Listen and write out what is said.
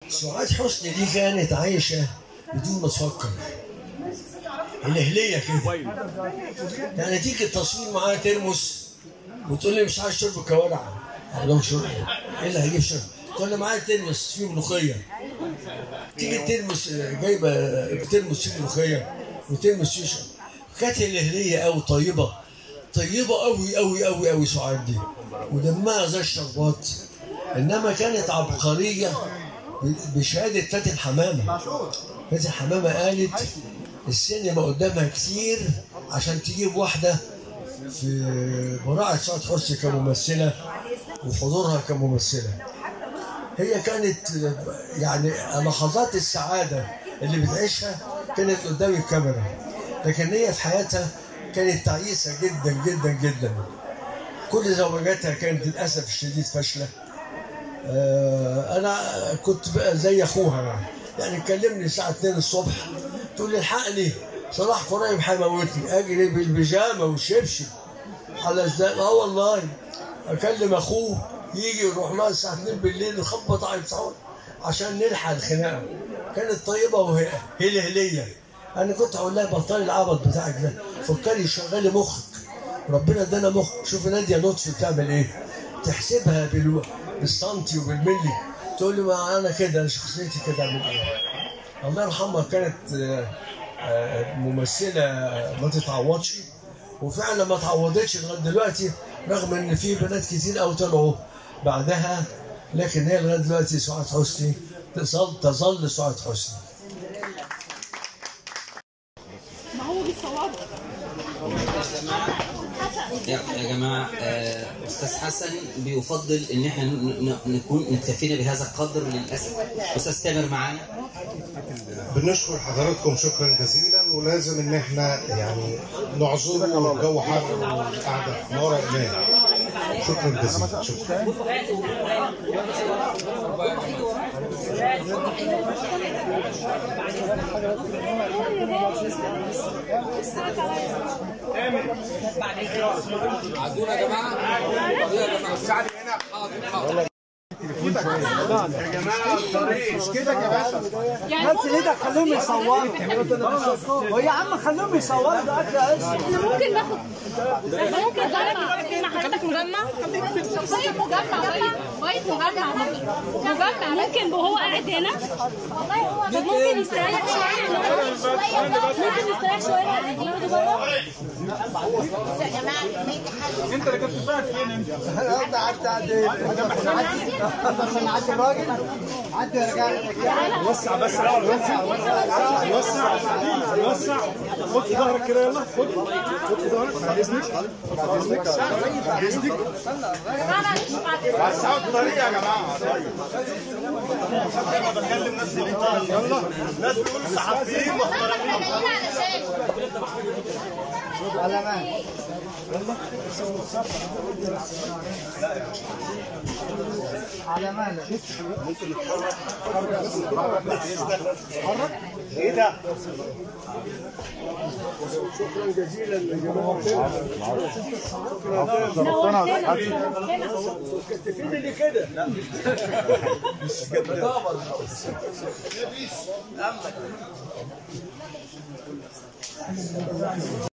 سعاد حسني دي كانت عايشة بدون ما تفكر الهلية كده يعني تيجي التصوير معاها ترمس وتقول لي مش عايز شرب كوارع أقول لهم شرب ايه اللي هيجيب شرب؟ تقول لي معايا ترمس فيه ملوخية تيجي ترمس جايبة ترمس فيه ملوخية وترمس فيه شرب كانت الهلية أوي طيبة طيبة أوي أوي أوي أوي سعاد دي ودمها زي الشربات إنما كانت عبقرية بشهادة فاتن حمامة فاتن حمامة قالت السينما قدامها كتير عشان تجيب واحدة في براعة سعاد حسني كممثلة وحضورها كممثلة هي كانت يعني لحظات السعادة اللي بتعيشها كانت قدام الكاميرا لكن هي في حياتها كانت تعيسة جدا جدا جدا كل زوجاتها كانت للأسف الشديد فاشلة آه، أنا كنت بقى زي أخوها يعني يعني كلمني الساعة 2 الصبح تقول لي الحقني صلاح قريب هيموتني أجري بالبيجامة والشبشب على ازاي اه والله اكلم اخوه يجي يروح لها الساعه 2 بالليل يخبط على الصوت عشان نلحق الخناقه كانت طيبه وهي هلهليه انا كنت اقول لها بطلي العبط بتاعك ده فكري شغلي مخك ربنا ادانا مخ شوف ناديه لطفي بتعمل ايه تحسبها بالو... بالسنتي وبالملي تقول لي ما انا كده انا شخصيتي كده اعمل ايه الله يرحمها كانت آه، آه، ممثله ما تتعوضش وفعلا ما تعوضتش لغايه دلوقتي رغم ان في بنات كتير قوي طلعوا بعدها لكن هي لغايه دلوقتي سعاد حسني تظل تظل سعاد حسني ما هو بيصور يا يا جماعه آه، استاذ حسن بيفضل ان احنا ن- ن- نكون نكتفينا بهذا القدر للاسف استاذ تامر معانا بنشكر حضراتكم شكرا جزيلا ولازم ان احنا يعني نعذره الجو حر والقعده نورا امان شكرا جزيلا شكرا عدونا يا جماعه عدونا يا جماعه الشعب هنا حاضر حاضر بس ايدك خليهم يصوروا ويا عم خليهم يصوروا ده اكل عيش احنا ممكن ناخد احنا ممكن نجمع حضرتك مجمع شخصية مجمع وايد مجمع مجمع ممكن وهو قاعد هنا طب ممكن يستريح شوية ممكن يستريح شوية قاعدين يقعدوا بره انت اللي كنت فاهم فين انت؟ انت قعدت عدي عشان عدي الراجل عدي يا رجاله وسع بس الاول وسع وسع وسع وسع خد في ظهرك كده يلا خد خد في ظهرك بعد اذنك بعد اذنك بعد اذنك وسعوا الطريق يا جماعه انا بكلم ناس يلا ناس دول صحفيين محترمين على مان على مالك ممكن نتحرك ايه ده؟ شكرا جزيلا يا جماعه كتفين اللي كده لا مش كده